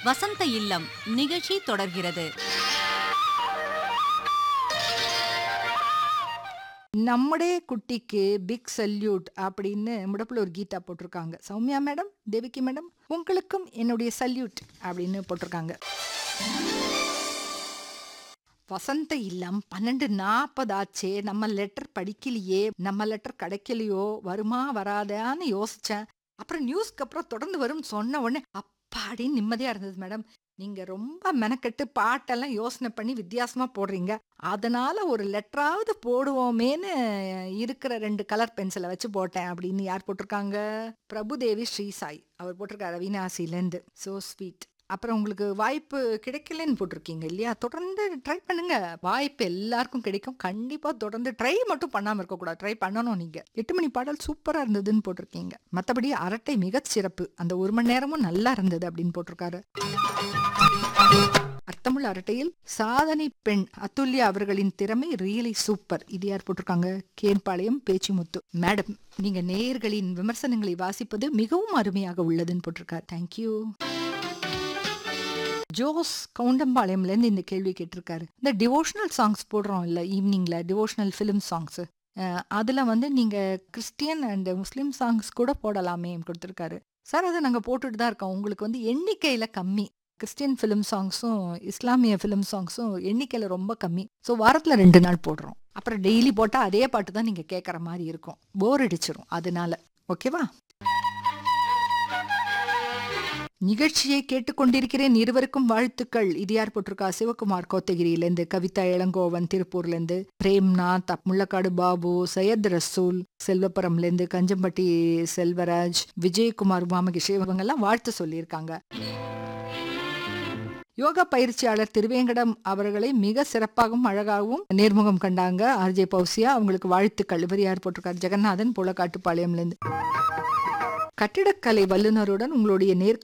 வசந்த இல்லம் நிகழ்ச்சி தொடர்கிறது நம்முடைய குட்டிக்கு பிக் சல்யூட் அப்படின்னு முடப்புல ஒரு கீதா போட்டிருக்காங்க சௌமியா மேடம் தேவிகி மேடம் உங்களுக்கும் என்னுடைய சல்யூட் அப்படின்னு போட்டிருக்காங்க வசந்த இல்லம் பன்னெண்டு நாற்பது ஆச்சே நம்ம லெட்டர் படிக்கலையே நம்ம லெட்டர் கிடைக்கலையோ வருமா வராதான்னு யோசிச்சேன் அப்புறம் நியூஸ்க்கு அப்புறம் தொடர்ந்து வரும் சொன்ன உடனே அப்பாடி நிம்மதியா இருந்தது மேடம் நீங்க ரொம்ப மெனக்கெட்டு பாட்டெல்லாம் யோசனை பண்ணி வித்தியாசமா போடுறீங்க அதனால ஒரு லெட்டராவது போடுவோமேன்னு இருக்கிற ரெண்டு கலர் பென்சிலை வச்சு போட்டேன் அப்படின்னு யார் போட்டிருக்காங்க பிரபுதேவி ஸ்ரீசாய் அவர் போட்டிருக்காரு அவினாசிலேருந்து சோ ஸ்வீட் அப்புறம் உங்களுக்கு வாய்ப்பு கிடைக்கலன்னு போட்டிருக்கீங்க இல்லையா தொடர்ந்து ட்ரை பண்ணுங்க வாய்ப்பு எல்லாருக்கும் கிடைக்கும் கண்டிப்பா தொடர்ந்து ட்ரை மட்டும் பண்ணாம இருக்கக்கூடாது ட்ரை பண்ணணும் நீங்க எட்டு மணி பாடல் சூப்பரா இருந்ததுன்னு போட்டிருக்கீங்க மற்றபடி அரட்டை மிகச் சிறப்பு அந்த ஒரு மணி நேரமும் நல்லா இருந்தது அப்படின்னு போட்டிருக்காரு அர்த்தமுள்ள அரட்டையில் சாதனை பெண் அத்துல்யா அவர்களின் திறமை ரியலி சூப்பர் இது யார் போட்டிருக்காங்க கேன்பாளையம் பேச்சிமுத்து மேடம் நீங்க நேயர்களின் விமர்சனங்களை வாசிப்பது மிகவும் அருமையாக உள்ளதுன்னு போட்டிருக்காரு தேங்க்யூ ஜோஸ் கவுண்டம்பாளையம்ல இருந்து இந்த கேள்வி கேட்டிருக்காரு இந்த டிவோஷனல் சாங்ஸ் போடுறோம் இல்ல ஈவினிங்ல டிவோஷனல் ஃபிலிம் சாங்ஸ் அதுல வந்து நீங்க கிறிஸ்டியன் அண்ட் முஸ்லீம் சாங்ஸ் கூட போடலாமே கொடுத்துருக்காரு சார் அதை நாங்கள் போட்டுட்டு தான் இருக்கோம் உங்களுக்கு வந்து எண்ணிக்கையில கம்மி கிறிஸ்டியன் ஃபிலிம் சாங்ஸும் இஸ்லாமிய ஃபிலிம் சாங்ஸும் எண்ணிக்கையில ரொம்ப கம்மி ஸோ வாரத்துல ரெண்டு நாள் போடுறோம் அப்புறம் டெய்லி போட்டால் அதே பாட்டு தான் நீங்கள் கேட்குற மாதிரி இருக்கும் போர் அடிச்சிரும் அதனால ஓகேவா நிகழ்ச்சியை கேட்டுக்கொண்டிருக்கிறேன் இருவருக்கும் வாழ்த்துக்கள் இது யார் போட்டிருக்கா சிவகுமார் கோத்தகிரியிலேருந்து கவிதா இளங்கோவன் திருப்பூர்லேருந்து பிரேம்நாத் முள்ளக்காடு பாபு சையத் ரசூல் செல்வபுரம்லேருந்து கஞ்சம்பட்டி செல்வராஜ் விஜயகுமார் உமாமகிஷ் இவங்கெல்லாம் வாழ்த்து சொல்லியிருக்காங்க யோகா பயிற்சியாளர் திருவேங்கடம் அவர்களை மிக சிறப்பாகவும் அழகாகவும் நேர்முகம் கண்டாங்க ஆர்ஜே பௌசியா அவங்களுக்கு வாழ்த்துக்கள் இவர் யார் போட்டிருக்காரு ஜெகநாதன் புலக்காட்டுப்பாளையம்லேருந்து கட்டிடக்கலை வல்லுநருடன் உங்களுடைய நேர்காணல்